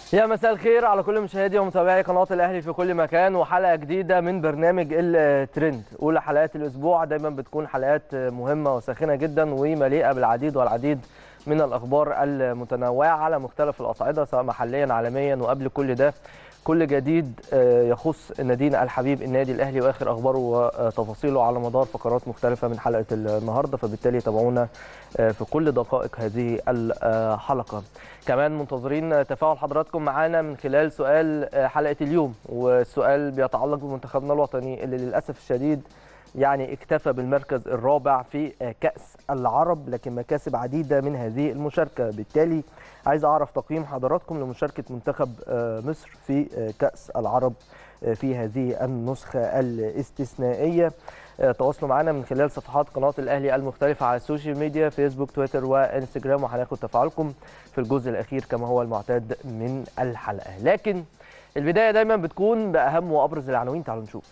يا مساء الخير على كل مشاهدي ومتابعي قناه الاهلي في كل مكان وحلقه جديده من برنامج الترند اولى حلقات الاسبوع دايما بتكون حلقات مهمه وساخنه جدا ومليئه بالعديد والعديد من الاخبار المتنوعه على مختلف الاصعده سواء محليا عالميا وقبل كل ده كل جديد يخص نادينا الحبيب النادي الاهلي واخر اخباره وتفاصيله على مدار فقرات مختلفه من حلقه النهارده فبالتالي تابعونا في كل دقائق هذه الحلقه كمان منتظرين تفاعل حضراتكم معانا من خلال سؤال حلقه اليوم والسؤال بيتعلق بمنتخبنا الوطني اللي للاسف الشديد يعني اكتفى بالمركز الرابع في كأس العرب لكن مكاسب عديدة من هذه المشاركة بالتالي عايز أعرف تقييم حضراتكم لمشاركة منتخب مصر في كأس العرب في هذه النسخة الاستثنائية تواصلوا معنا من خلال صفحات قناة الأهلي المختلفة على السوشيال ميديا فيسبوك تويتر وانستجرام وهناخد تفاعلكم في الجزء الأخير كما هو المعتاد من الحلقة لكن البداية دايما بتكون بأهم وأبرز العناوين تعالوا نشوف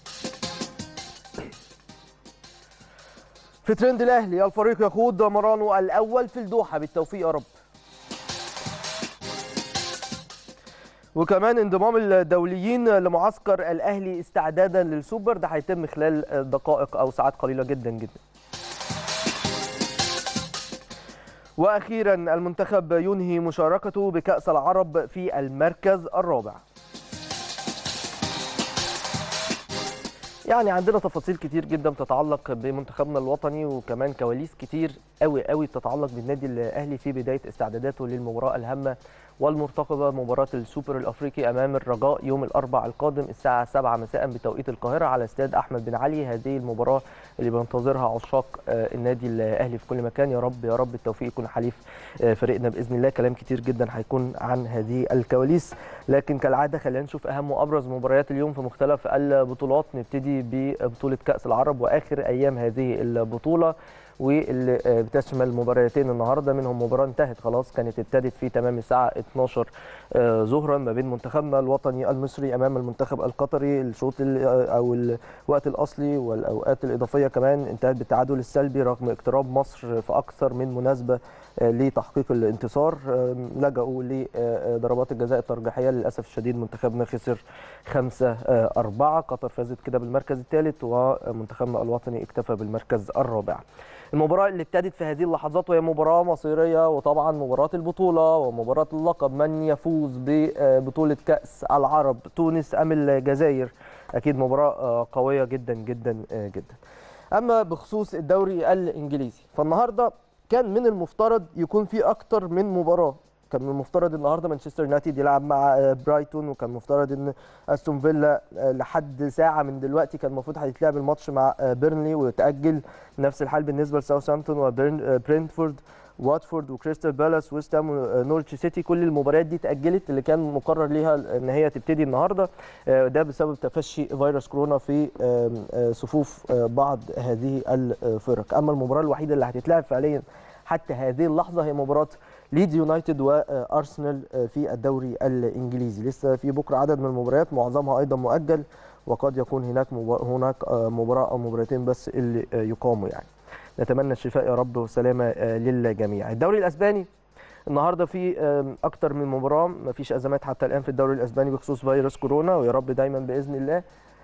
في ترند الاهلي الفريق يخوض مرانه الاول في الدوحه بالتوفيق يا رب وكمان انضمام الدوليين لمعسكر الاهلي استعدادا للسوبر ده هيتم خلال دقائق او ساعات قليله جدا جدا واخيرا المنتخب ينهي مشاركته بكاس العرب في المركز الرابع يعني عندنا تفاصيل كتير جدا تتعلق بمنتخبنا الوطني وكمان كواليس كتير قوي قوي تتعلق بالنادي الاهلي في بدايه استعداداته للمباراه الهامه والمرتقبه مباراه السوبر الافريقي امام الرجاء يوم الاربعاء القادم الساعه 7 مساء بتوقيت القاهره على استاد احمد بن علي هذه المباراه اللي بينتظرها عشاق النادي الاهلي في كل مكان يا رب يا رب التوفيق يكون حليف فريقنا باذن الله كلام كتير جدا هيكون عن هذه الكواليس لكن كالعاده خلينا نشوف اهم وابرز مباريات اليوم في مختلف البطولات نبتدي ببطوله كاس العرب واخر ايام هذه البطوله واللي بتشمل مباراتين النهارده منهم مباراه انتهت خلاص كانت ابتدت في تمام الساعه 12 ظهرا ما بين منتخبنا الوطني المصري امام المنتخب القطري الشوط او الوقت الاصلي والاوقات الاضافيه كمان انتهت بالتعادل السلبي رغم اقتراب مصر في اكثر من مناسبه لتحقيق الانتصار لجأوا لضربات الجزاء الترجيحيه للاسف الشديد منتخبنا خسر 5 4 قطر فازت كده بالمركز الثالث ومنتخبنا الوطني اكتفى بالمركز الرابع المباراة اللي ابتدت في هذه اللحظات وهي مباراة مصيرية وطبعا مباراة البطولة ومباراة اللقب من يفوز ببطولة كأس العرب تونس أم الجزائر أكيد مباراة قوية جدا جدا جدا أما بخصوص الدوري الإنجليزي فالنهاردة كان من المفترض يكون في أكتر من مباراة كان من المفترض النهارده مانشستر يونايتد يلعب مع برايتون وكان المفترض ان استون فيلا لحد ساعه من دلوقتي كان المفروض هيتلعب الماتش مع بيرنلي ويتاجل نفس الحال بالنسبه لساوثهامبتون وبرنتفورد واتفورد وكريستال بالاس ويست هام ونورتش سيتي كل المباريات دي اتاجلت اللي كان مقرر ليها ان هي تبتدي النهارده ده بسبب تفشي فيروس كورونا في صفوف بعض هذه الفرق اما المباراه الوحيده اللي هتتلعب فعليا حتى هذه اللحظه هي مباراه ليدز يونايتد وارسنال في الدوري الانجليزي لسه في بكره عدد من المباريات معظمها ايضا مؤجل وقد يكون هناك هناك مباراه او مباراتين بس اللي يقاموا يعني نتمنى الشفاء يا رب والسلامه للجميع الدوري الاسباني النهارده في اكتر من مباراه مفيش ازمات حتى الان في الدوري الاسباني بخصوص فيروس كورونا ويا رب دايما باذن الله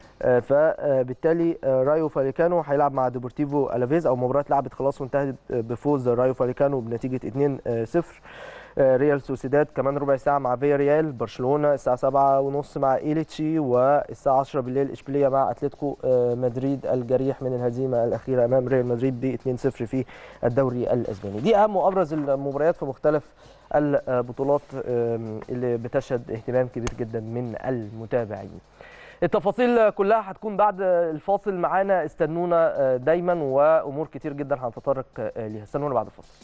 فبالتالي رايو فاليكانو هيلعب مع ديبورتيفو الافيز او مباراه لعبت خلاص وانتهت بفوز رايو فاليكانو بنتيجه 2-0 ريال سوسيداد كمان ربع ساعه مع فيا ريال برشلونه الساعه 7 ونص مع ايليتشي والساعه 10 بالليل اشبيليه مع اتلتيكو مدريد الجريح من الهزيمه الاخيره امام ريال مدريد ب 2-0 في الدوري الاسباني دي اهم وابرز المباريات في مختلف البطولات اللي بتشهد اهتمام كبير جدا من المتابعين التفاصيل كلها هتكون بعد الفاصل معانا استنونا دايما وامور كتير جدا هنتطرق ليها استنونا بعد الفاصل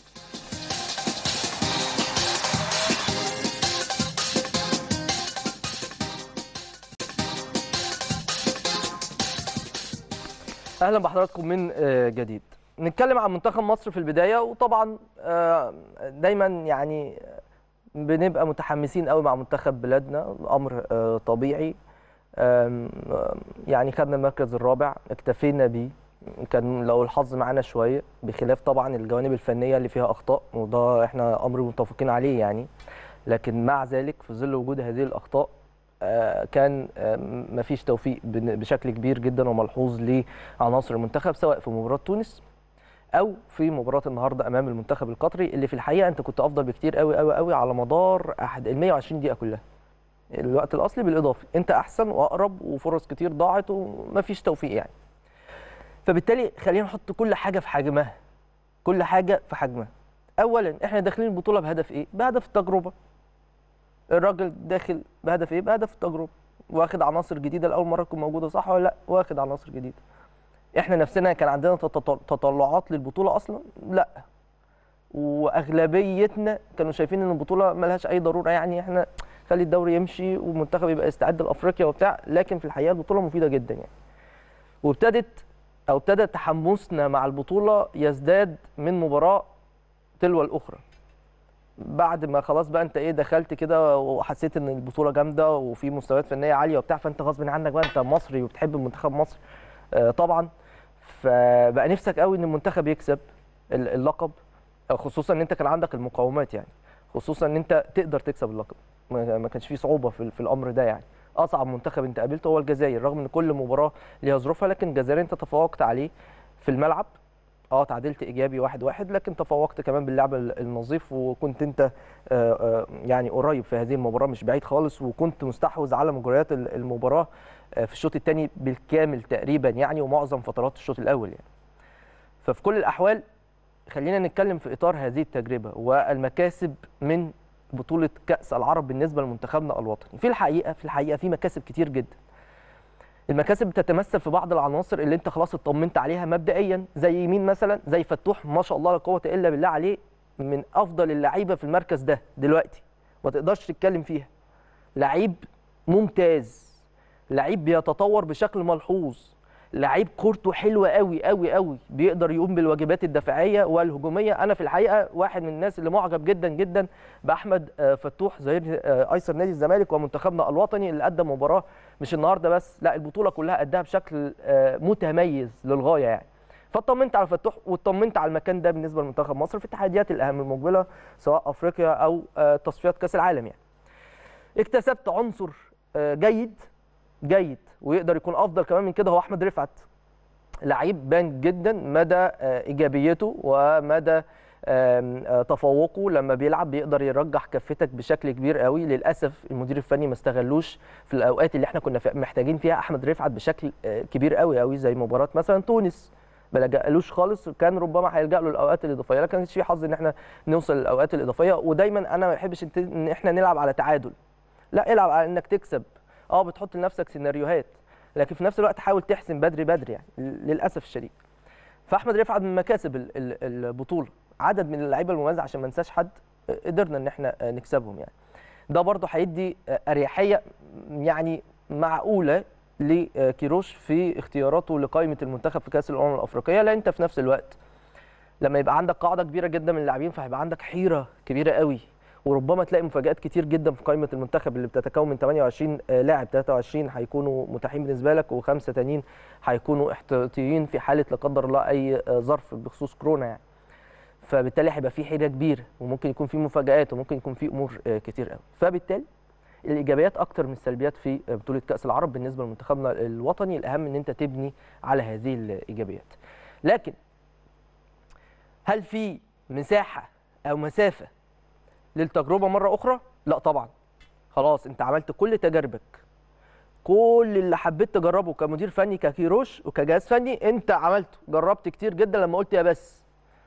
اهلا بحضراتكم من جديد نتكلم عن منتخب مصر في البدايه وطبعا دايما يعني بنبقى متحمسين قوي مع منتخب بلادنا امر طبيعي يعني خدنا المركز الرابع اكتفينا بيه كان لو الحظ معانا شويه بخلاف طبعا الجوانب الفنيه اللي فيها اخطاء وده احنا امر متفقين عليه يعني لكن مع ذلك في ظل وجود هذه الاخطاء آه، كان آه، مفيش توفيق بن- بشكل كبير جدا وملحوظ لعناصر المنتخب سواء في مباراه تونس او في مباراه النهارده امام المنتخب القطري اللي في الحقيقه انت كنت افضل بكتير قوي قوي قوي على مدار احد ال 120 دقيقه كلها الوقت الاصلي بالاضافي انت احسن واقرب وفرص كتير ضاعت ومفيش توفيق يعني فبالتالي خلينا نحط كل حاجه في حجمها كل حاجه في حجمها اولا احنا داخلين البطوله بهدف ايه بهدف التجربه الراجل داخل بهدف ايه بهدف التجربه واخد عناصر جديده لاول مره تكون موجوده صح ولا لا واخد عناصر جديده احنا نفسنا كان عندنا تط- تطلعات للبطوله اصلا لا واغلبيتنا كانوا شايفين ان البطوله ملهاش اي ضروره يعني احنا خلي الدوري يمشي والمنتخب يبقى يستعد لافريقيا وبتاع لكن في الحقيقه البطوله مفيده جدا يعني وابتدت او ابتدى تحمسنا مع البطوله يزداد من مباراه تلو الاخرى بعد ما خلاص بقى انت ايه دخلت كده وحسيت ان البطوله جامده وفي مستويات فنيه عاليه وبتاع فانت غصب عنك بقى انت مصري وبتحب منتخب مصر آه، طبعا فبقى نفسك قوي ان المنتخب يكسب ال- اللقب آه، خصوصا ان انت كان عندك المقومات يعني خصوصا ان انت تقدر تكسب اللقب ما ما كانش فيه صعوبه في, في الامر ده يعني اصعب منتخب انت قابلته هو الجزائر رغم ان كل مباراه ليها ظروفها لكن الجزائر انت تفوقت عليه في الملعب اه تعادلت ايجابي واحد واحد لكن تفوقت كمان باللعب ال- النظيف وكنت انت آه، آه، يعني قريب في هذه المباراه مش بعيد خالص وكنت مستحوذ على مجريات ال- المباراه آه، في الشوط الثاني بالكامل تقريبا يعني ومعظم فترات الشوط الاول يعني ففي كل الاحوال خلينا نتكلم في اطار هذه التجربه والمكاسب من بطوله كاس العرب بالنسبه لمنتخبنا الوطني في الحقيقه في الحقيقه في مكاسب كتير جدا المكاسب بتتمثل في بعض العناصر اللي انت خلاص اطمنت عليها مبدئيا زي مين مثلا زي فتوح ما شاء الله لا قوه الا بالله عليه من افضل اللعيبه في المركز ده دلوقتي ما تقدرش تتكلم فيها لعيب ممتاز لعيب بيتطور بشكل ملحوظ لعيب كورته حلوه قوي قوي قوي بيقدر يقوم بالواجبات الدفاعيه والهجوميه انا في الحقيقه واحد من الناس اللي معجب جدا جدا باحمد آه، فتوح ظهير آه، ايسر نادي الزمالك ومنتخبنا الوطني اللي قدم مباراه مش النهارده بس لا البطوله كلها اداها بشكل آه، متميز للغايه يعني فاطمنت على فتوح واطمنت على المكان ده بالنسبه لمنتخب مصر في التحديات الاهم المقبله سواء افريقيا او آه، تصفيات كاس العالم يعني اكتسبت عنصر آه، جيد جيد ويقدر يكون افضل كمان من كده هو احمد رفعت لعيب بان جدا مدى آه، ايجابيته ومدى آم، آه، تفوقه لما بيلعب بيقدر يرجح كفتك بشكل كبير قوي للاسف المدير الفني ما استغلوش في الاوقات اللي احنا كنا في- محتاجين فيها احمد رفعت بشكل آه، كبير قوي قوي زي مباراه مثلا تونس ما لجألوش خالص كان ربما هيلجأ له الاوقات الاضافيه لكن كانش في حظ ان احنا نوصل للاوقات الاضافيه ودايما انا ما بحبش إنت- ان احنا نلعب على تعادل لا العب على انك تكسب اه بتحط لنفسك سيناريوهات لكن في نفس الوقت حاول تحسم بدري بدري يعني للاسف الشديد فاحمد رفعت من مكاسب ال- ال- البطوله عدد من اللعيبه المميزه عشان ما ننساش حد قدرنا ان احنا نكسبهم يعني ده برضه هيدي اريحيه يعني معقوله لكيروش في اختياراته لقائمه المنتخب في كاس الامم الافريقيه لان انت في نفس الوقت لما يبقى عندك قاعده كبيره جدا من اللاعبين فهيبقى عندك حيره كبيره قوي وربما تلاقي مفاجات كتير جدا في قائمه المنتخب اللي بتتكون من 28 آه، لاعب 23 هيكونوا متاحين بالنسبه لك وخمسه تانيين هيكونوا احتياطيين في حاله لا قدر الله اي آه، ظرف بخصوص كورونا يعني فبالتالي هيبقى في حيره كبيره وممكن يكون في مفاجات وممكن يكون في امور آه، كتير قوي فبالتالي الايجابيات اكتر من السلبيات في آه، بطوله كاس العرب بالنسبه لمنتخبنا الوطني الاهم ان انت تبني على هذه الايجابيات لكن هل في مساحه او مسافه للتجربه مره اخرى لا طبعا خلاص انت عملت كل تجاربك كل اللي حبيت تجربه كمدير فني ككيروش وكجهاز فني انت عملته جربت كتير جدا لما قلت يا بس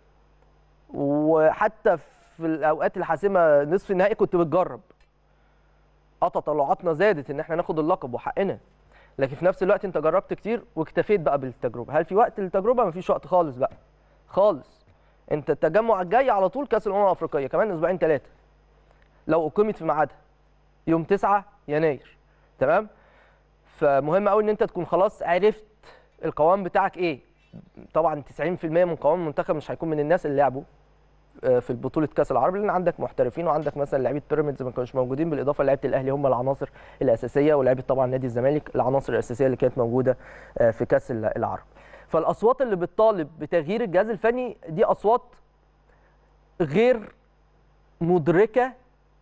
وحتى في الاوقات الحاسمه نصف النهائي كنت بتجرب اه تطلعاتنا زادت ان احنا ناخد اللقب وحقنا لكن في نفس الوقت انت جربت كتير واكتفيت بقى بالتجربه هل في وقت للتجربه مفيش وقت خالص بقى خالص انت التجمع الجاي على طول كاس الامم الافريقيه كمان اسبوعين ثلاثه لو اقيمت في ميعادها يوم 9 يناير تمام فمهم قوي ان انت تكون خلاص عرفت القوام بتاعك ايه طبعا 90% من قوام المنتخب مش هيكون من الناس اللي لعبوا آه، في بطوله كاس العرب لان عندك محترفين وعندك مثلا لعيبه بيراميدز ما كانوش موجودين بالاضافه لعيبه الاهلي هم العناصر الاساسيه ولعيبه طبعا نادي الزمالك العناصر الاساسيه اللي كانت موجوده آه، في كاس العرب فالاصوات اللي بتطالب بتغيير الجهاز الفني دي اصوات غير مدركه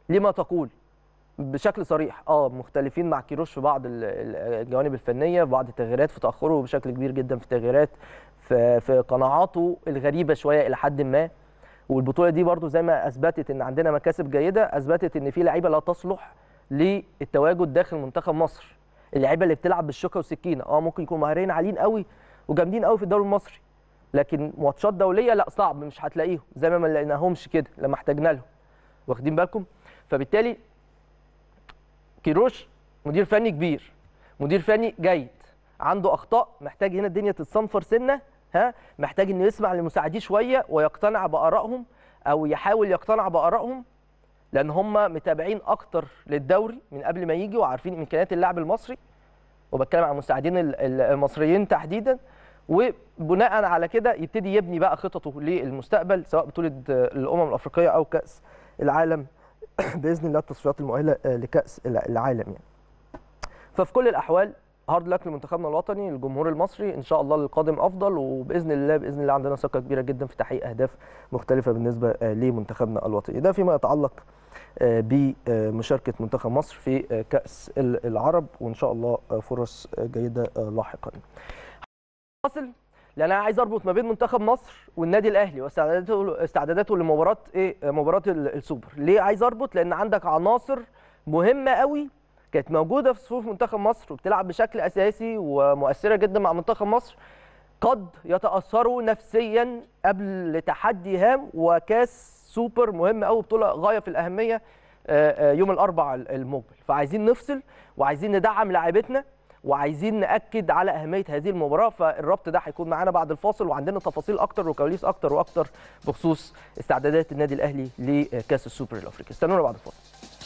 لما تقول بشكل صريح اه مختلفين مع كيروش في بعض ال- ال- الجوانب الفنيه في بعض التغييرات في تاخره بشكل كبير جدا في التغييرات في, في قناعاته الغريبه شويه الى حد ما والبطوله دي برضو زي ما اثبتت ان عندنا مكاسب جيده اثبتت ان في لعيبه لا تصلح للتواجد داخل منتخب مصر اللعيبه اللي بتلعب بالشوكه والسكينه اه ممكن يكونوا مهاريين عاليين قوي وجامدين قوي في الدوري المصري لكن ماتشات دوليه لا صعب مش هتلاقيهم زي ما ما لقيناهمش كده لما احتاجنا لهم واخدين بالكم فبالتالي كيروش مدير فني كبير مدير فني جيد عنده اخطاء محتاج هنا الدنيا تتصنفر سنه ها محتاج انه يسمع لمساعديه شويه ويقتنع بارائهم او يحاول يقتنع بارائهم لان هم متابعين اكتر للدوري من قبل ما يجي وعارفين امكانيات اللاعب المصري وبتكلم عن المساعدين ال- ال- المصريين تحديدا وبناء على كده يبتدي يبني بقى خططه للمستقبل سواء بطوله الامم الافريقيه او كاس العالم باذن الله التصفيات المؤهله لكاس العالم يعني. ففي كل الاحوال هارد لك لمنتخبنا الوطني الجمهور المصري ان شاء الله للقادم افضل وباذن الله باذن الله عندنا ثقه كبيره جدا في تحقيق اهداف مختلفه بالنسبه لمنتخبنا الوطني ده فيما يتعلق بمشاركه منتخب مصر في كاس العرب وان شاء الله فرص جيده لاحقا فاصل لان انا عايز اربط ما بين منتخب مصر والنادي الاهلي واستعداداته استعداداته لمباراه ايه مباراه السوبر ليه عايز اربط لان عندك عناصر مهمه قوي كانت موجوده في صفوف منتخب مصر وبتلعب بشكل اساسي ومؤثره جدا مع منتخب مصر قد يتاثروا نفسيا قبل تحدي هام وكاس سوبر مهم قوي بطوله غايه في الاهميه يوم الاربعاء المقبل فعايزين نفصل وعايزين ندعم لاعيبتنا وعايزين ناكد على اهميه هذه المباراه فالربط ده هيكون معانا بعد الفاصل وعندنا تفاصيل اكتر وكواليس اكتر واكتر بخصوص استعدادات النادي الاهلي لكاس السوبر الافريقي استنونا بعد الفاصل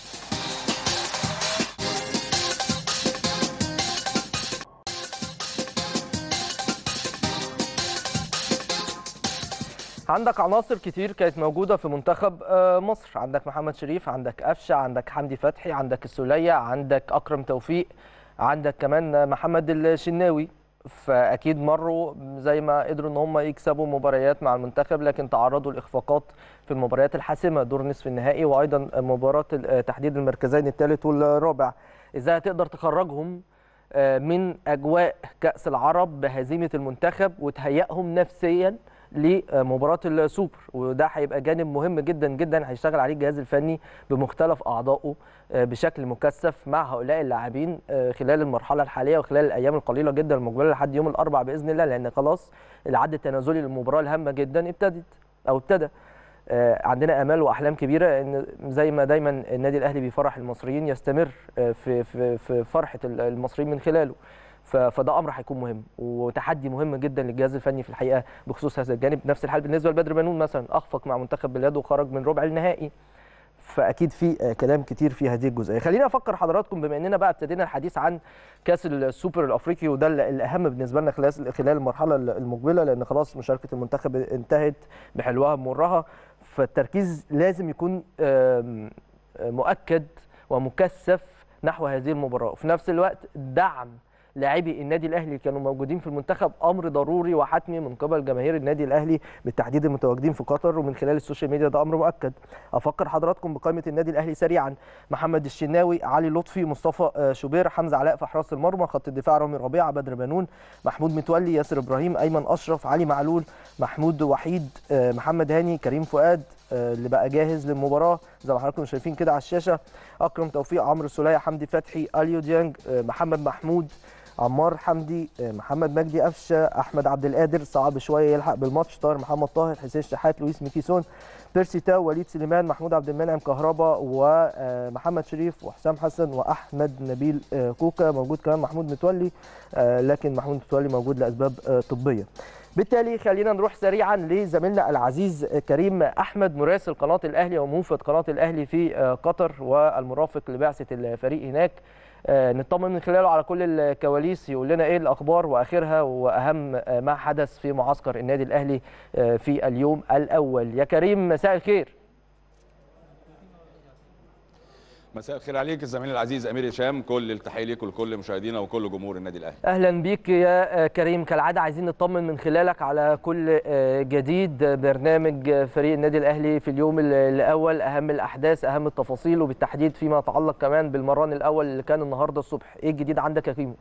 عندك عناصر كتير كانت موجودة في منتخب مصر عندك محمد شريف عندك قفشة عندك حمدي فتحي عندك السولية عندك أكرم توفيق عندك كمان محمد الشناوي فاكيد مروا زي ما قدروا ان هم يكسبوا مباريات مع المنتخب لكن تعرضوا لاخفاقات في المباريات الحاسمه دور نصف النهائي وايضا مباراه تحديد المركزين الثالث والرابع ازاي هتقدر تخرجهم من اجواء كاس العرب بهزيمه المنتخب وتهيئهم نفسيا لمباراه السوبر وده هيبقى جانب مهم جدا جدا هيشتغل عليه الجهاز الفني بمختلف اعضائه بشكل مكثف مع هؤلاء اللاعبين خلال المرحله الحاليه وخلال الايام القليله جدا المقبله لحد يوم الاربعاء باذن الله لان خلاص العد التنازلي للمباراه الهامه جدا ابتدت او ابتدى عندنا امال واحلام كبيره ان زي ما دايما النادي الاهلي بيفرح المصريين يستمر في في في فرحه المصريين من خلاله فده امر هيكون مهم وتحدي مهم جدا للجهاز الفني في الحقيقه بخصوص هذا الجانب نفس الحال بالنسبه لبدر بنون مثلا اخفق مع منتخب بلاده وخرج من ربع النهائي فاكيد في كلام كتير في هذه الجزئيه خليني افكر حضراتكم بما اننا بقى ابتدينا الحديث عن كاس السوبر الافريقي وده الاهم بالنسبه لنا خلال خلال المرحله المقبله لان خلاص مشاركه المنتخب انتهت بحلوها بمرها فالتركيز لازم يكون مؤكد ومكثف نحو هذه المباراه وفي نفس الوقت دعم لاعبي النادي الاهلي كانوا موجودين في المنتخب امر ضروري وحتمي من قبل جماهير النادي الاهلي بالتحديد المتواجدين في قطر ومن خلال السوشيال ميديا ده امر مؤكد افكر حضراتكم بقائمه النادي الاهلي سريعا محمد الشناوي علي لطفي مصطفى شوبير حمزه علاء في حراسه المرمى خط الدفاع رامي ربيعه بدر بنون محمود متولي ياسر ابراهيم ايمن اشرف علي معلول محمود وحيد محمد هاني كريم فؤاد اللي بقى جاهز للمباراه زي ما حضراتكم شايفين كده على الشاشه اكرم توفيق عمرو السوليه حمدي فتحي اليو ديانج محمد محمود عمار حمدي محمد مجدي قفشه احمد عبد القادر صعب شويه يلحق بالماتش طاهر محمد طاهر حسين شحات لويس ميكيسون بيرسي تاو وليد سليمان محمود عبد المنعم كهربا ومحمد شريف وحسام حسن واحمد نبيل كوكا موجود كمان محمود متولي لكن محمود متولي موجود لاسباب طبيه بالتالي خلينا نروح سريعا لزميلنا العزيز كريم احمد مراسل قناه الاهلي وموفد قناه الاهلي في قطر والمرافق لبعثه الفريق هناك نطمن من خلاله على كل الكواليس يقول لنا ايه الاخبار واخرها واهم ما حدث في معسكر النادي الاهلي في اليوم الاول يا كريم مساء الخير مساء الخير عليك الزميل العزيز امير هشام كل التحيه ليك ولكل مشاهدينا وكل جمهور النادي الاهلي اهلا بيك يا كريم كالعاده عايزين نطمن من خلالك على كل جديد برنامج فريق النادي الاهلي في اليوم الاول اهم الاحداث اهم التفاصيل وبالتحديد فيما يتعلق كمان بالمران الاول اللي كان النهارده الصبح ايه الجديد عندك يا كريم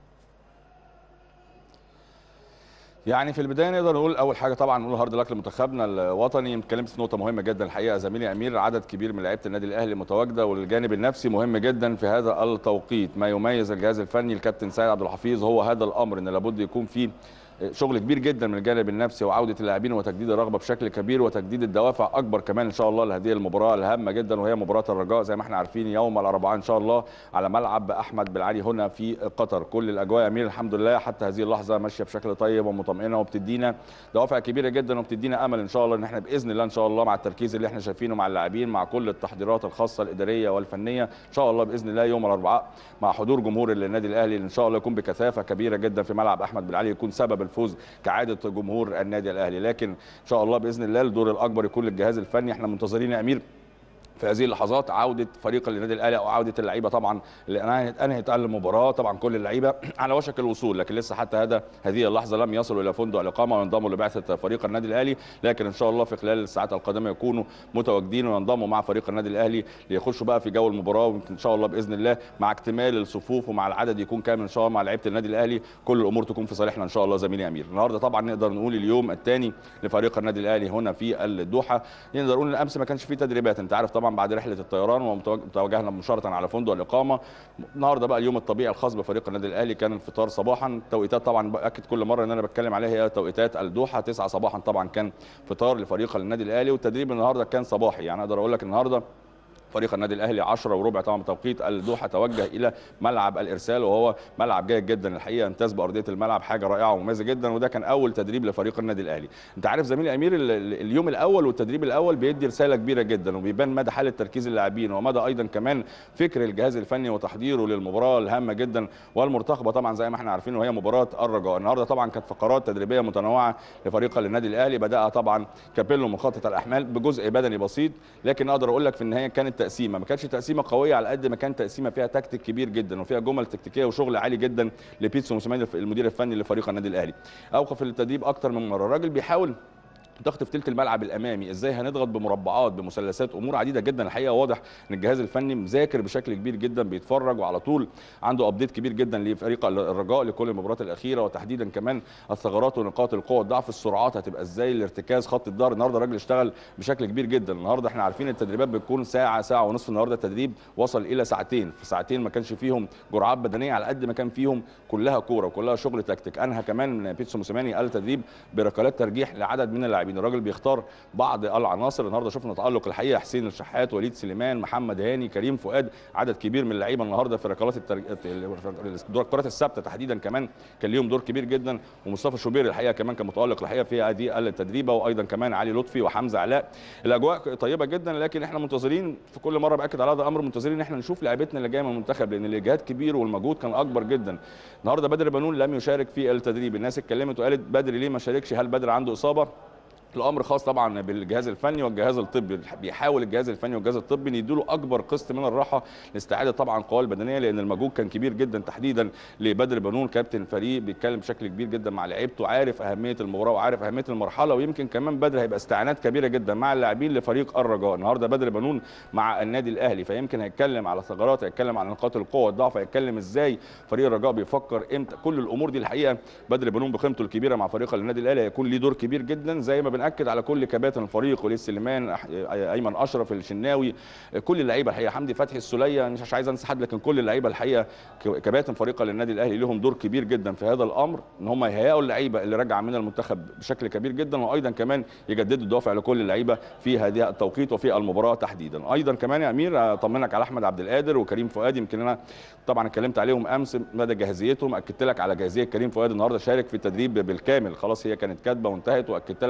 يعني في البدايه نقدر نقول اول حاجه طبعا نقول هارد لك لمنتخبنا الوطني اتكلمت في نقطه مهمه جدا الحقيقه زميلي امير عدد كبير من لعيبه النادي الاهلي متواجده والجانب النفسي مهم جدا في هذا التوقيت ما يميز الجهاز الفني الكابتن سيد عبد الحفيظ هو هذا الامر ان لابد يكون فيه شغل كبير جدا من الجانب النفسي وعوده اللاعبين وتجديد الرغبه بشكل كبير وتجديد الدوافع اكبر كمان ان شاء الله لهذه المباراه الهامه جدا وهي مباراه الرجاء زي ما احنا عارفين يوم الاربعاء ان شاء الله على ملعب احمد بالعلي هنا في قطر كل الاجواء امير الحمد لله حتى هذه اللحظه ماشيه بشكل طيب ومطمئنه وبتدينا دوافع كبيره جدا وبتدينا امل ان شاء الله ان احنا باذن الله ان شاء الله مع التركيز اللي احنا شايفينه مع اللاعبين مع كل التحضيرات الخاصه الاداريه والفنيه ان شاء الله باذن الله يوم الاربعاء مع حضور جمهور النادي الاهلي ان شاء الله يكون بكثافه كبيره جدا في ملعب احمد بالعلي يكون سبب الفوز كعاده جمهور النادي الاهلي لكن ان شاء الله باذن الله الدور الاكبر يكون للجهاز الفني احنا منتظرين يا امير في هذه اللحظات عوده فريق النادي الاهلي او عوده اللعيبه طبعا اللي انهت المباراه طبعا كل اللعيبه على وشك الوصول لكن لسه حتى هذا هذه اللحظه لم يصلوا الى فندق الاقامه وينضموا لبعثه فريق النادي الاهلي لكن ان شاء الله في خلال الساعات القادمه يكونوا متواجدين وينضموا مع فريق النادي الاهلي ليخشوا بقى في جو المباراه ويمكن ان شاء الله باذن الله مع اكتمال الصفوف ومع العدد يكون كامل ان شاء الله مع لعيبه النادي الاهلي كل الامور تكون في صالحنا ان شاء الله زميلي امير النهارده طبعا نقدر نقول اليوم الثاني لفريق النادي الاهلي هنا في الدوحه نقدر نقول الامس ما كانش فيه تدريبات انت عارف طبعا بعد رحله الطيران وتوجهنا مباشره على فندق الاقامه النهارده بقى اليوم الطبيعي الخاص بفريق النادي الاهلي كان الفطار صباحا توقيتات طبعا باكد كل مره ان انا بتكلم عليها هي توقيتات الدوحه 9 صباحا طبعا كان فطار لفريق النادي الاهلي والتدريب النهارده كان صباحي يعني اقدر اقول لك النهارده فريق النادي الاهلي 10 وربع طبعا بتوقيت الدوحه توجه الى ملعب الارسال وهو ملعب جيد جدا الحقيقه امتاز بارضيه الملعب حاجه رائعه ومميزه جدا وده كان اول تدريب لفريق النادي الاهلي انت عارف زميلي امير اليوم الاول والتدريب الاول بيدي رساله كبيره جدا وبيبان مدى حاله تركيز اللاعبين ومدى ايضا كمان فكر الجهاز الفني وتحضيره للمباراه الهامه جدا والمرتقبه طبعا زي ما احنا عارفين وهي مباراه الرجاء النهارده طبعا كانت فقرات تدريبيه متنوعه لفريق النادي الاهلي بداها طبعا كابيلو مخطط الاحمال بجزء بدني بسيط لكن اقدر اقول لك في النهايه كانت تقسيمه ما كانتش تقسيمه قويه على قد ما كان تقسيمه فيها تكتيك كبير جدا وفيها جمل تكتيكيه وشغل عالي جدا لبيتسو موسيماني المدير الفني لفريق النادي الاهلي اوقف التدريب اكتر من مره الراجل بيحاول ضغط في ثلث الملعب الامامي ازاي هنضغط بمربعات بمثلثات امور عديده جدا الحقيقه واضح ان الجهاز الفني مذاكر بشكل كبير جدا بيتفرج وعلى طول عنده ابديت كبير جدا لفريق الرجاء لكل المباريات الاخيره وتحديدا كمان الثغرات ونقاط القوه الضعف السرعات هتبقى ازاي الارتكاز خط الظهر النهارده الراجل اشتغل بشكل كبير جدا النهارده احنا عارفين التدريبات بتكون ساعه ساعه ونصف النهارده التدريب وصل الى ساعتين في ساعتين ما كانش فيهم جرعات بدنيه على قد ما كان فيهم كلها كوره وكلها شغل تكتيك انهى كمان بيتسو موسيماني قال تدريب بركلات ترجيح لعدد من اللاعبين الراجل بيختار بعض العناصر النهارده شفنا تالق الحقيقه حسين الشحات وليد سليمان محمد هاني كريم فؤاد عدد كبير من اللعيبه النهارده في ركلات الترج... الكرات الثابته تحديدا كمان كان ليهم دور كبير جدا ومصطفى شوبير الحقيقه كمان كان متالق الحقيقه في هذه التدريبه وايضا كمان علي لطفي وحمزه علاء الاجواء طيبه جدا لكن احنا منتظرين في كل مره باكد على هذا الامر منتظرين ان احنا نشوف لعيبتنا اللي جايه من المنتخب لان الاجهاد كبير والمجهود كان اكبر جدا النهارده بدر بنون لم يشارك في التدريب الناس اتكلمت وقالت بدر ليه ما شاركش هل بدر عنده اصابه الامر خاص طبعا بالجهاز الفني والجهاز الطبي بيحاول الجهاز الفني والجهاز الطبي ان يدوا اكبر قسط من الراحه لاستعاده طبعا القوى البدنيه لان المجهود كان كبير جدا تحديدا لبدر بنون كابتن الفريق بيتكلم بشكل كبير جدا مع لعيبته عارف اهميه المباراه وعارف اهميه المرحله ويمكن كمان بدر هيبقى استعانات كبيره جدا مع اللاعبين لفريق الرجاء النهارده بدر بنون مع النادي الاهلي فيمكن هيتكلم على ثغرات هيتكلم على نقاط القوه والضعف هيتكلم ازاي فريق الرجاء بيفكر امتى كل الامور دي الحقيقه بدر بنون بقيمته الكبيره مع فريق النادي الاهلي هيكون ليه دور كبير جدا زي ما بناكد على كل كباتن الفريق وليد سليمان ايمن اشرف الشناوي كل اللعيبه الحقيقه حمدي فتحي السوليه مش عايز انسى حد لكن كل اللعيبه الحقيقه كباتن فريق النادي الاهلي لهم دور كبير جدا في هذا الامر ان هم يهيئوا اللعيبه اللي راجعه من المنتخب بشكل كبير جدا وايضا كمان يجددوا الدوافع لكل اللعيبه في هذه التوقيت وفي المباراه تحديدا ايضا كمان يا امير اطمنك على احمد عبد القادر وكريم فؤاد يمكن انا طبعا اتكلمت عليهم امس مدى جاهزيتهم اكدت لك على جاهزيه كريم فؤاد النهارده شارك في التدريب بالكامل خلاص هي كانت كاتبه وانتهت واكدت لك على ان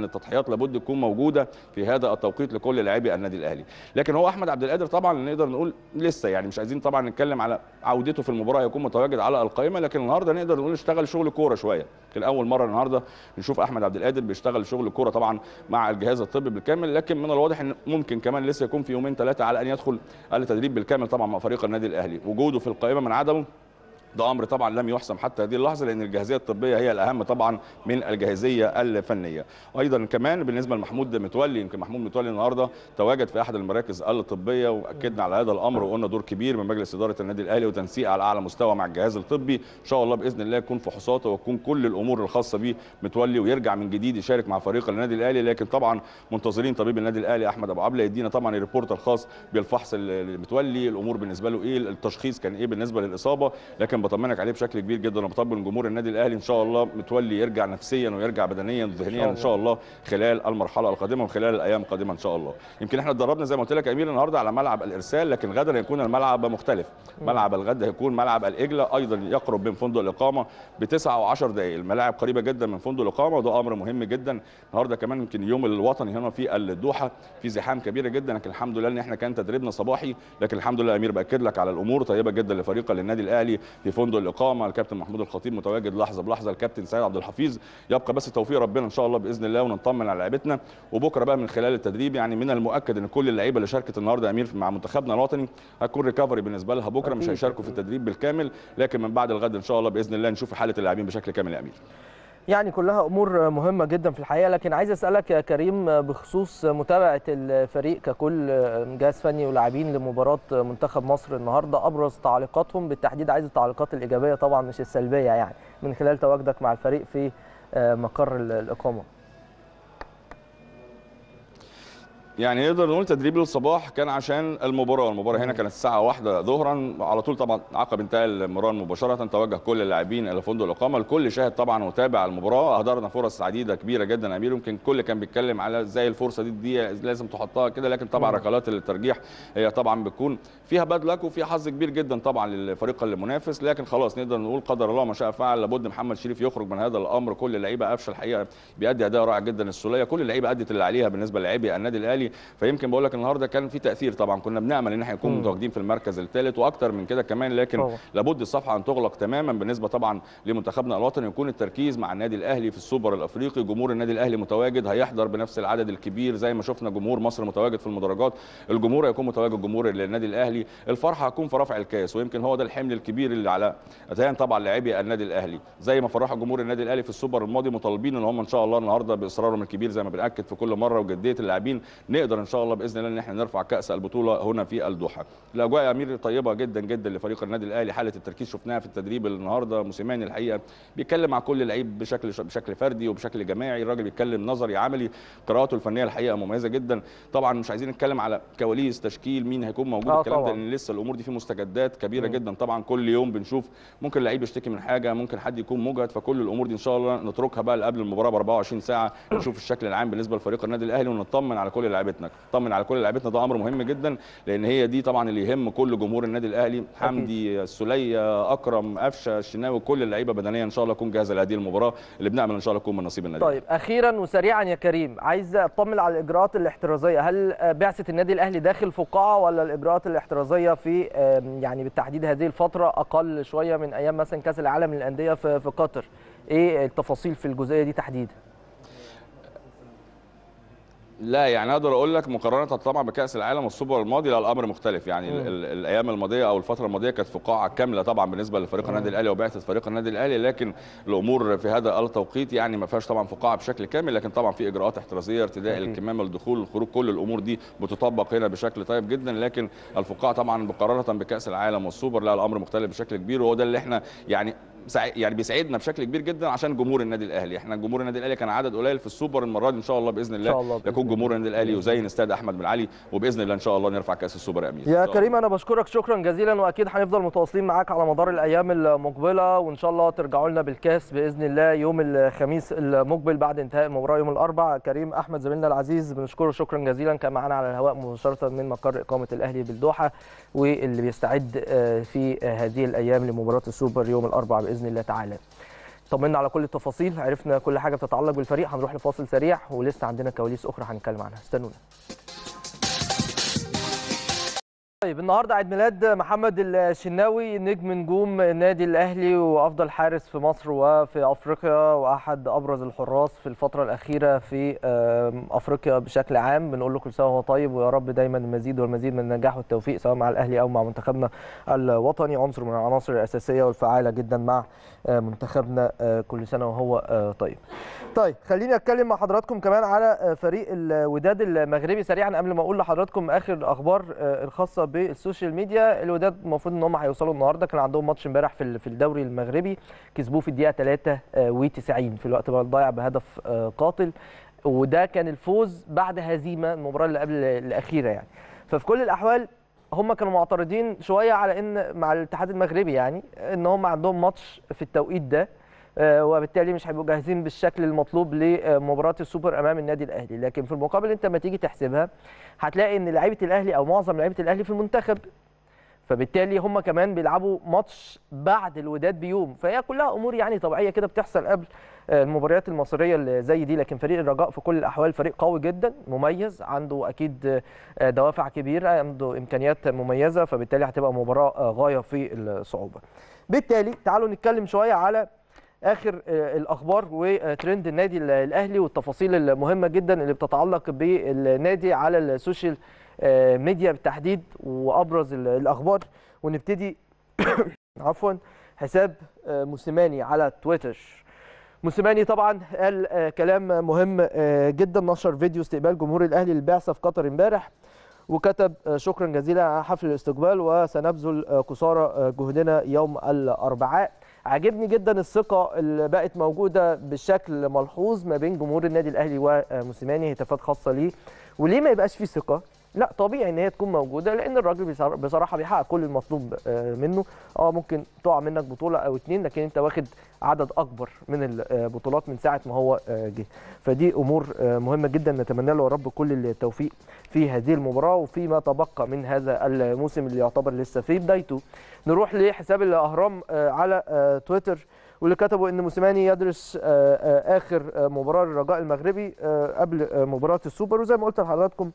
التضحيات لابد تكون موجوده في هذا التوقيت لكل لاعبي النادي الاهلي لكن هو احمد عبد القادر طبعا نقدر نقول لسه يعني مش عايزين طبعا نتكلم على عودته في المباراه يكون متواجد على القائمه لكن النهارده نقدر نقول اشتغل شغل كوره شويه كان اول مره النهارده نشوف احمد عبد القادر بيشتغل شغل كوره طبعا مع الجهاز الطبي بالكامل لكن من الواضح ان ممكن كمان لسه يكون في يومين ثلاثه على ان يدخل التدريب بالكامل طبعا مع فريق النادي الاهلي وجوده في القائمه من عدمه ده امر طبعا لم يحسم حتى هذه اللحظه لان الجاهزيه الطبيه هي الاهم طبعا من الجاهزيه الفنيه ايضا كمان بالنسبه لمحمود متولي يمكن محمود متولي النهارده تواجد في احد المراكز الطبيه واكدنا على هذا الامر وقلنا دور كبير من مجلس اداره النادي الاهلي وتنسيق على اعلى مستوى مع الجهاز الطبي ان شاء الله باذن الله يكون فحوصاته وتكون كل الامور الخاصه به متولي ويرجع من جديد يشارك مع فريق النادي الاهلي لكن طبعا منتظرين طبيب النادي الاهلي احمد ابو عبله يدينا طبعا الريبورت الخاص بالفحص المتولي الامور بالنسبه له ايه التشخيص كان ايه بالنسبه للاصابه لكن بطمنك عليه بشكل كبير جدا وبطمن جمهور النادي الاهلي ان شاء الله متولي يرجع نفسيا ويرجع بدنيا وذهنيا ان شاء الله خلال المرحله القادمه وخلال الايام القادمه ان شاء الله يمكن احنا اتدربنا زي ما قلت لك يا امير النهارده على ملعب الارسال لكن غدا هيكون الملعب مختلف ملعب الغد هيكون ملعب الاجله ايضا يقرب من فندق الاقامه بتسعة و10 دقائق الملاعب قريبه جدا من فندق الاقامه وده امر مهم جدا النهارده كمان يمكن اليوم الوطني هنا في الدوحه في زحام كبيره جدا لكن الحمد لله ان احنا كان تدريبنا صباحي لكن الحمد لله يا امير باكد لك على الامور طيبه جدا لفريق النادي الاهلي في فندق الاقامه الكابتن محمود الخطيب متواجد لحظه بلحظه الكابتن سيد عبد الحفيظ يبقى بس توفيق ربنا ان شاء الله باذن الله ونطمن على لعيبتنا وبكره بقى من خلال التدريب يعني من المؤكد ان كل اللعيبه اللي شاركت النهارده يا امير مع منتخبنا الوطني هتكون ريكفري بالنسبه لها بكره مش أكيد. هيشاركوا في التدريب بالكامل لكن من بعد الغد ان شاء الله باذن الله نشوف حاله اللاعبين بشكل كامل يا امير يعني كلها امور مهمه جدا في الحقيقه لكن عايز اسالك يا كريم بخصوص متابعه الفريق ككل جهاز فني ولاعبين لمباراه منتخب مصر النهارده ابرز تعليقاتهم بالتحديد عايز التعليقات الايجابيه طبعا مش السلبيه يعني من خلال تواجدك مع الفريق في مقر الاقامه يعني نقدر نقول تدريب الصباح كان عشان المباراه، المباراه هنا كانت الساعه واحدة ظهرا على طول طبعا عقب انتهاء المباراه مباشره توجه كل اللاعبين الى فندق الاقامه، الكل شاهد طبعا وتابع المباراه، اهدرنا فرص عديده كبيره جدا يا امير يمكن الكل كان بيتكلم على ازاي الفرصه دي, دي لازم تحطها كده لكن طبعا ركلات الترجيح هي طبعا بتكون فيها باد لك وفيها حظ كبير جدا طبعا للفريق المنافس لكن خلاص نقدر نقول قدر الله ما شاء فعل لابد محمد شريف يخرج من هذا الامر كل اللعيبه قفشه الحقيقه بيأدي اداء رائع جدا السوليه كل اللعيبه ادت اللي عليها بالنسبه للاعبي النادي الاهلي فيمكن بقول لك النهارده كان في تاثير طبعا كنا بنامل ان احنا نكون مم. متواجدين في المركز الثالث واكتر من كده كمان لكن طبعا. لابد الصفحه ان تغلق تماما بالنسبه طبعا لمنتخبنا الوطني يكون التركيز مع النادي الاهلي في السوبر الافريقي جمهور النادي الاهلي متواجد هيحضر بنفس العدد الكبير زي ما شفنا جمهور مصر متواجد في المدرجات الجمهور هيكون متواجد جمهور النادي الاهلي الفرحه هتكون في رفع الكاس ويمكن هو ده الحمل الكبير اللي على اذهان طبعا لاعبي النادي الاهلي زي ما فرحوا جمهور النادي الاهلي في السوبر الماضي مطالبين ان هم ان شاء الله النهارده باصرارهم الكبير زي ما بناكد في كل مره وجديه اللاعبين نقدر ان شاء الله باذن الله ان احنا نرفع كاس البطوله هنا في الدوحه الاجواء يا امير طيبه جدا جدا لفريق النادي الاهلي حاله التركيز شفناها في التدريب النهارده موسيماني الحقيقه بيتكلم مع كل لعيب بشكل بشكل فردي وبشكل جماعي الراجل بيتكلم نظري عملي قراءاته الفنيه الحقيقه مميزه جدا طبعا مش عايزين نتكلم على كواليس تشكيل مين هيكون موجود آه الكلام ده طبعاً. لان لسه الامور دي في مستجدات كبيره مم. جدا طبعا كل يوم بنشوف ممكن لعيب يشتكي من حاجه ممكن حد يكون مجهد فكل الامور دي ان شاء الله نتركها بقى قبل المباراه ب 24 ساعه نشوف الشكل العام بالنسبه لفريق النادي الاهلي ونطمن على كل لعيبتنا نطمن على كل لعيبتنا ده امر مهم جدا لان هي دي طبعا اللي يهم كل جمهور النادي الاهلي حمدي السوليه اكرم قفشه الشناوي كل اللعيبه بدنيا ان شاء الله تكون جاهزه لهذه المباراه اللي بنامل ان شاء الله تكون من نصيب النادي طيب اخيرا وسريعا يا كريم عايز اطمن على الاجراءات الاحترازيه هل آه، بعثه النادي الاهلي داخل فقاعه ولا الاجراءات الاحترازيه في آم، يعني بالتحديد هذه الفتره اقل شويه من ايام مثلا كاس العالم للانديه في في قطر ايه التفاصيل في الجزئيه دي تحديدا لا يعني اقدر اقول لك مقارنه طبعا بكاس العالم والسوبر الماضي لا الامر مختلف يعني ال- ال- الايام الماضيه او الفتره الماضيه كانت فقاعه كامله طبعا بالنسبه لفريق النادي الاهلي وبعثه فريق النادي الاهلي لكن الامور في هذا التوقيت يعني ما فيهاش طبعا فقاعه بشكل كامل لكن طبعا في اجراءات احترازيه ارتداء أكيد. الكمامه الدخول الخروج كل الامور دي بتطبق هنا بشكل طيب جدا لكن الفقاعه طبعا مقارنه بكاس العالم والسوبر لا الامر مختلف بشكل كبير وهو ده اللي احنا يعني سع- يعني بيسعدنا بشكل كبير جدا عشان جمهور النادي الاهلي احنا جمهور النادي الاهلي كان عدد قليل في السوبر المره دي ان شاء الله باذن إن شاء الله الله بإذن يكون الله. جمهور النادي الاهلي يزين استاد احمد بن علي وباذن الله ان شاء الله نرفع كاس السوبر يا امير إن يا شاء الله. كريم انا بشكرك شكرا جزيلا واكيد هنفضل متواصلين معاك على مدار الايام المقبله وان شاء الله ترجعوا لنا بالكاس باذن الله يوم الخميس المقبل بعد انتهاء المباراه يوم الاربعاء كريم احمد زميلنا العزيز بنشكره شكرا جزيلا كان معانا على الهواء مباشره من مقر اقامه الاهلي بالدوحه واللي بيستعد آه، في آه، هذه الايام لمباراه السوبر يوم الاربعاء باذن الله تعالى طمنا على كل التفاصيل عرفنا كل حاجه بتتعلق بالفريق هنروح لفاصل سريع ولسه عندنا كواليس اخرى هنتكلم عنها استنونا طيب النهارده عيد ميلاد محمد الشناوي نجم نجوم النادي الاهلي وافضل حارس في مصر وفي افريقيا واحد ابرز الحراس في الفتره الاخيره في افريقيا بشكل عام بنقول له كل سنه وهو طيب ويا رب دايما المزيد والمزيد من النجاح والتوفيق سواء مع الاهلي او مع منتخبنا الوطني عنصر من العناصر الاساسيه والفعاله جدا مع منتخبنا كل سنه وهو طيب طيب خليني اتكلم مع حضراتكم كمان على فريق الوداد المغربي سريعا قبل ما اقول لحضراتكم اخر الاخبار الخاصه بالسوشيال ميديا الوداد المفروض ان هم هيوصلوا النهارده كان عندهم ماتش امبارح في في الدوري المغربي كسبوه في الدقيقه 93 في الوقت الضايع بهدف قاتل وده كان الفوز بعد هزيمه المباراه اللي قبل الاخيره يعني ففي كل الاحوال هم كانوا معترضين شويه على ان مع الاتحاد المغربي يعني ان هم عندهم ماتش في التوقيت ده وبالتالي مش هيبقوا جاهزين بالشكل المطلوب لمباراه السوبر امام النادي الاهلي لكن في المقابل انت لما تيجي تحسبها هتلاقي ان لعيبه الاهلي او معظم لعيبه الاهلي في المنتخب فبالتالي هم كمان بيلعبوا ماتش بعد الوداد بيوم فهي كلها امور يعني طبيعيه كده بتحصل قبل المباريات المصريه اللي زي دي لكن فريق الرجاء في كل الاحوال فريق قوي جدا مميز عنده اكيد دوافع كبيره عنده امكانيات مميزه فبالتالي هتبقى مباراه غايه في الصعوبه بالتالي تعالوا نتكلم شويه على اخر الاخبار وترند النادي الاهلي والتفاصيل المهمه جدا اللي بتتعلق بالنادي على السوشيال ميديا بالتحديد وابرز الاخبار ونبتدي عفوا حساب موسيماني على تويتر موسيماني طبعا قال كلام مهم جدا نشر فيديو استقبال جمهور الاهلي للبعثه في قطر امبارح وكتب شكرا جزيلا على حفل الاستقبال وسنبذل قصارى جهدنا يوم الاربعاء عجبني جدا الثقه اللي بقت موجوده بشكل ملحوظ ما بين جمهور النادي الاهلي وموسيماني هتافات خاصه ليه وليه ما يبقاش في ثقه لا طبيعي ان هي تكون موجوده لان الراجل بصراحه بيحقق كل المطلوب منه اه ممكن تقع منك بطوله او اتنين لكن انت واخد عدد اكبر من البطولات من ساعه ما هو جه فدي امور مهمه جدا نتمنى له يا رب كل التوفيق في هذه المباراه وفيما تبقى من هذا الموسم اللي يعتبر لسه في بدايته نروح لحساب الاهرام على تويتر واللي كتبوا ان موسيماني يدرس اخر مباراه للرجاء المغربي قبل مباراه السوبر وزي ما قلت لحضراتكم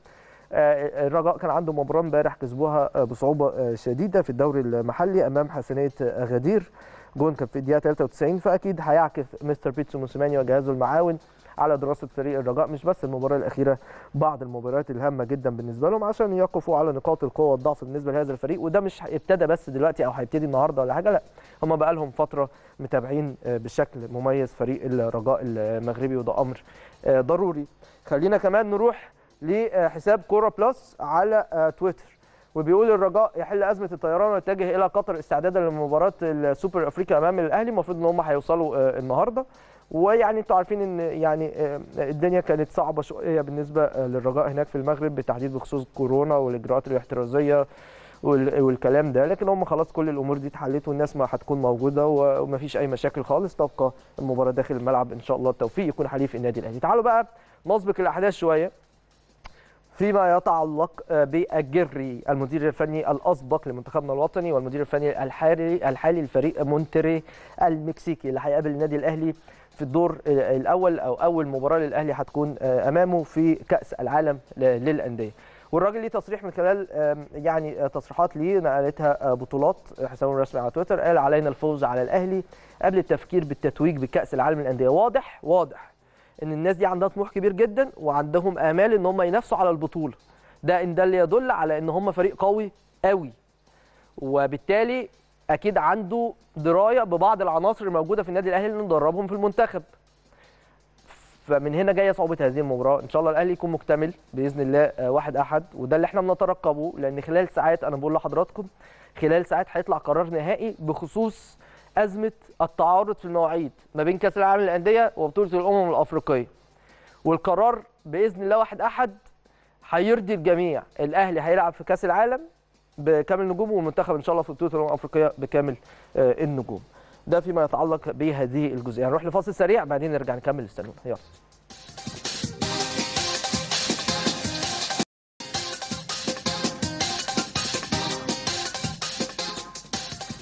الرجاء كان عنده مباراه امبارح كسبوها بصعوبه شديده في الدوري المحلي امام حسنيه غدير جون كان في الدقيقه 93 فاكيد هيعكس مستر بيتسو موسيماني وجهازه المعاون على دراسه فريق الرجاء مش بس المباراه الاخيره بعض المباريات الهامه جدا بالنسبه لهم عشان يقفوا على نقاط القوه والضعف بالنسبه لهذا الفريق وده مش ابتدى بس دلوقتي او هيبتدي النهارده ولا حاجه لا هم بقى لهم فتره متابعين بشكل مميز فريق الرجاء المغربي وده امر ضروري خلينا كمان نروح لحساب كوره بلس على تويتر وبيقول الرجاء يحل ازمه الطيران ويتجه الى قطر استعدادا لمباراه السوبر افريقيا امام الاهلي المفروض ان هم هيوصلوا النهارده ويعني انتوا عارفين ان يعني الدنيا كانت صعبه شويه بالنسبه للرجاء هناك في المغرب بالتحديد بخصوص كورونا والاجراءات الاحترازيه والكلام ده لكن هم خلاص كل الامور دي اتحلت والناس ما هتكون موجوده ومفيش اي مشاكل خالص تبقى المباراه داخل الملعب ان شاء الله التوفيق يكون حليف النادي الاهلي تعالوا بقى نسبق الاحداث شويه فيما يتعلق بالجري المدير الفني الاسبق لمنتخبنا الوطني والمدير الفني الحالي الحالي لفريق مونتري المكسيكي اللي هيقابل النادي الاهلي في الدور الاول او اول مباراه للاهلي هتكون امامه في كاس العالم للانديه والراجل ليه تصريح من خلال يعني تصريحات ليه نقلتها بطولات حسابه الرسمي على تويتر قال علينا الفوز على الاهلي قبل التفكير بالتتويج بكاس العالم للانديه واضح واضح ان الناس دي عندها طموح كبير جدا وعندهم امال ان هم ينافسوا على البطوله ده ان ده اللي يدل على ان هم فريق قوي قوي وبالتالي اكيد عنده درايه ببعض العناصر الموجوده في النادي الاهلي اللي ندربهم في المنتخب فمن هنا جايه صعوبه هذه المباراه ان شاء الله الاهلي يكون مكتمل باذن الله واحد احد وده اللي احنا بنترقبه لان خلال ساعات انا بقول لحضراتكم خلال ساعات هيطلع قرار نهائي بخصوص ازمه التعارض في المواعيد ما بين كاس العالم للانديه وبطوله الامم الافريقيه والقرار باذن الله واحد احد هيرضي الجميع الاهلي هيلعب في كاس العالم بكامل نجومه والمنتخب ان شاء الله في بطوله الامم الافريقيه بكامل النجوم ده فيما يتعلق بهذه الجزئيه هنروح لفاصل سريع بعدين نرجع نكمل استنونا يلا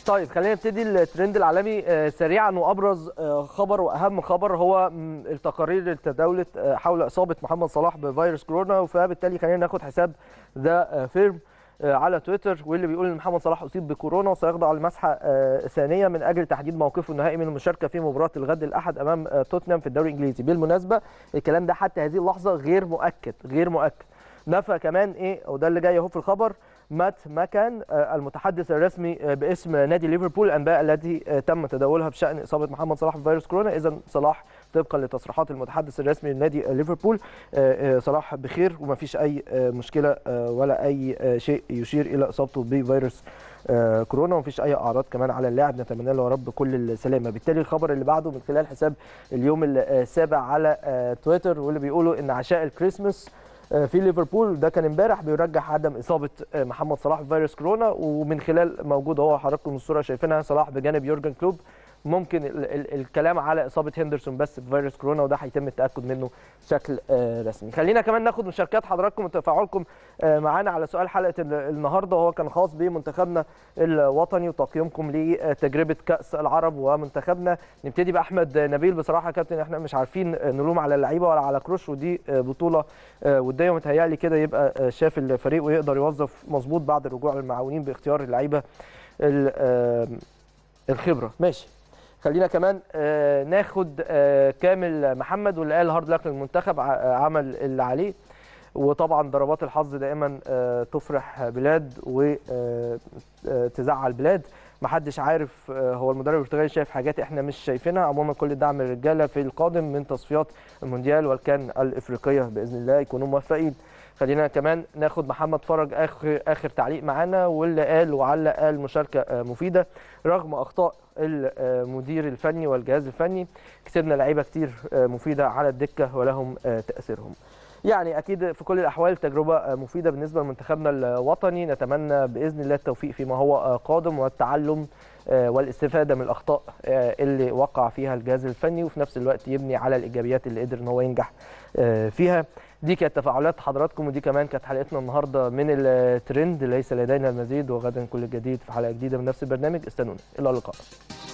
طيب خلينا نبتدي الترند العالمي آه، سريعا وابرز آه، خبر واهم خبر هو م، التقارير اللي تداولت آه، حول اصابه محمد صلاح بفيروس كورونا فبالتالي خلينا ناخد حساب ذا فيرم على تويتر واللي بيقول ان محمد صلاح اصيب بكورونا وسيخضع لمسحه آه، ثانيه من اجل تحديد موقفه النهائي من المشاركه في مباراه الغد الاحد امام آه، توتنهام في الدوري الانجليزي بالمناسبه الكلام ده حتى هذه اللحظه غير مؤكد غير مؤكد نفى كمان ايه وده اللي جاي اهو في الخبر مات ماكان آه، المتحدث الرسمي آه، باسم نادي ليفربول الانباء التي آه، تم تداولها بشان اصابه محمد صلاح بفيروس كورونا اذا صلاح طبقا لتصريحات المتحدث الرسمي لنادي آه، ليفربول آه، آه، صلاح بخير وما فيش اي آه، مشكله آه، ولا اي آه، شيء يشير الى اصابته بفيروس آه، كورونا ومفيش اي اعراض كمان على اللاعب نتمنى له يا رب كل السلامه بالتالي الخبر اللي بعده من خلال حساب اليوم السابع على آه، تويتر واللي بيقولوا ان عشاء الكريسماس آه، في ليفربول ده كان امبارح بيرجح عدم اصابه آه، محمد صلاح بفيروس كورونا ومن خلال موجود اهو حضراتكم الصوره شايفينها صلاح بجانب يورجن كلوب ممكن ال ال الكلام على اصابه هندرسون بس بفيروس كورونا وده هيتم التاكد منه بشكل آه، رسمي خلينا كمان ناخد مشاركات حضراتكم وتفاعلكم آه، معانا على سؤال حلقه ال- النهارده وهو كان خاص بمنتخبنا الوطني وتقييمكم لتجربه كاس العرب ومنتخبنا نبتدي باحمد نبيل بصراحه يا كابتن احنا مش عارفين نلوم على اللعيبه ولا على كروش ودي آه، بطوله آه، وديه متهيألي كده يبقى آه، شاف الفريق ويقدر يوظف مظبوط بعد الرجوع للمعاونين باختيار اللعيبه ال- آه، الخبره ماشي خلينا كمان آه، ناخد آه، كامل محمد واللي قال هارد لك للمنتخب ع- آه، عمل اللي عليه وطبعا ضربات الحظ دائما آه، تفرح بلاد وتزعل بلاد محدش عارف آه، هو المدرب البرتغالي شايف حاجات احنا مش شايفينها عموما كل الدعم للرجاله في القادم من تصفيات المونديال والكان الافريقيه باذن الله يكونوا موفقين خلينا كمان ناخد محمد فرج اخر اخر تعليق معانا واللي قال وعلق قال مشاركه آه، مفيده رغم اخطاء المدير الفني والجهاز الفني كسبنا لعيبه كتير آه، مفيده على الدكه ولهم آه، تاثيرهم يعني اكيد في كل الاحوال تجربه آه، مفيده بالنسبه لمنتخبنا الوطني نتمنى باذن الله التوفيق فيما هو آه، قادم والتعلم آه، والاستفاده من الاخطاء آه، اللي وقع فيها الجهاز الفني وفي نفس الوقت يبني على الايجابيات اللي قدر ان هو ينجح آه، فيها دي كانت تفاعلات حضراتكم ودي كمان كانت حلقتنا النهارده من الترند ليس لدينا المزيد وغدا كل جديد في حلقه جديده من نفس البرنامج استنونا الى اللقاء